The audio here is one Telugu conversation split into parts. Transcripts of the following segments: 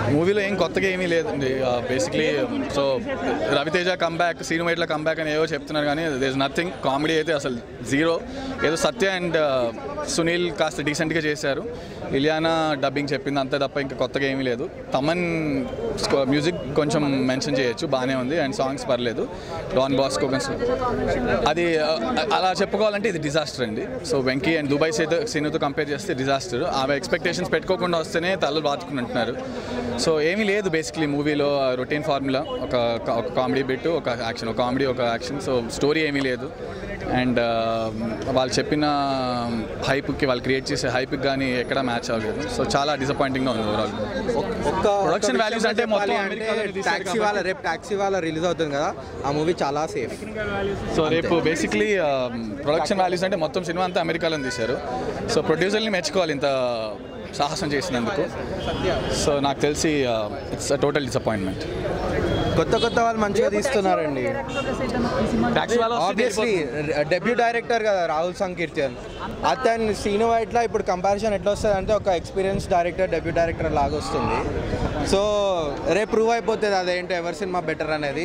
మూవీలో ఏం కొత్తగా ఏమీ లేదండి basically so Raviteja comeback scene Vaitla comeback అని ఏవో చెప్తున్నారు కానీ దిస్ నథింగ్ కామెడీ అయితే అసలు జీరో ఏదో సత్య అండ్ సునీల్ కాస్త డీసెంట్గా చేశారు ఇలియానా డబ్బింగ్ చెప్పింది అంతే తప్ప ఇంకా కొత్తగా ఏమీ లేదు తమన్ మ్యూజిక్ కొంచెం మెన్షన్ చేయొచ్చు బాగానే ఉంది అండ్ సాంగ్స్ పర్లేదు డాన్ బాస్కో కొంచెం అది ఆ, అలా చెప్పుకోవాలంటే ఇది డిజాస్టర్ అండి సో వెంకీ అండ్ దుబాయ్ సైతో సీనుతో కంపేర్ చేస్తే డిజాస్టర్ ఆమె ఎక్స్పెక్టేషన్స్ పెట్టుకోకుండా వస్తేనే తలలు బాతుకుని అంటున్నారు సో ఏమీ లేదు బేసిక్లీ మూవీలో రొటీన్ ఫార్ములా ఒక ఒక కామెడీ బిట్ ఒక యాక్షన్ ఒక కామెడీ ఒక యాక్షన్ సో స్టోరీ ఏమీ లేదు అండ్ వాళ్ళు చెప్పిన హైప్కి వాళ్ళు క్రియేట్ చేసే హైప్కి కానీ ఎక్కడ మ్యాచ్ అవ్వలేదు సో చాలా డిసప్పాయింటింగ్గా ఉంది ఓవరాల్ ఒక్క Production values అంటే మొత్తం అమెరికాలో తీశారు టాక్సీ వాళ్ళ రేపు టాక్సీ వాళ్ళ రిలీజ్ అవుతుంది కదా ఆ మూవీ చాలా సేఫ్ సో రేపు బేసిక్లీ ప్రొడక్షన్ వాల్యూస్ అంటే మొత్తం సినిమా అంతా అమెరికాలో తీశారు సో ప్రొడ్యూసర్ని మెచ్చుకోవాలి ఇంత సాహసం చేసినందుకు సో నాకు తెలిసి ఇట్స్ టోటల్ డిసప్పాయింట్మెంట్ కొత్త కొత్త వాళ్ళు మంచిగా తీస్తున్నారండి ఆబ్వియస్లీ డెబ్యూ డైరెక్టర్ కదా రాహుల్ సంకీర్తన్ అతను సీను వైట్లా ఇప్పుడు కంపారిజన్ ఎట్లా వస్తుంది అంటే ఒక ఎక్స్పీరియన్స్ డైరెక్టర్ డెబ్యూ డైరెక్టర్ లాగా వస్తుంది సో రేపు ప్రూవ్ అయిపోతుంది అదేంటో ఎవరి సినిమా బెటర్ అనేది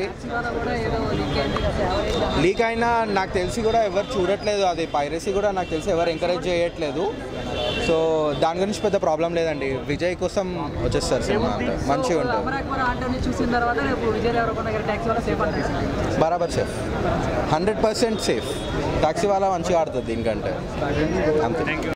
లీక్ అయినా నాకు తెలిసి కూడా ఎవరు చూడట్లేదు అది పైరసీ కూడా నాకు తెలిసి ఎవరు ఎంకరేజ్ చేయట్లేదు సో దాని గురించి పెద్ద ప్రాబ్లం లేదండి విజయ్ కోసం వచ్చేస్తారు సినిమా అంటే మంచిగా ఉంటుంది ఆంటోని చూసిన తర్వాత రేపు విజయ్ దేవరకొండ గారి ట్యాక్సీ వల్ల సేఫ్ అంటే బరాబర్ safe hundred percent safe taxi వాళ్ళ మంచిగా ఆడుతుంది దీనికంటే అంతే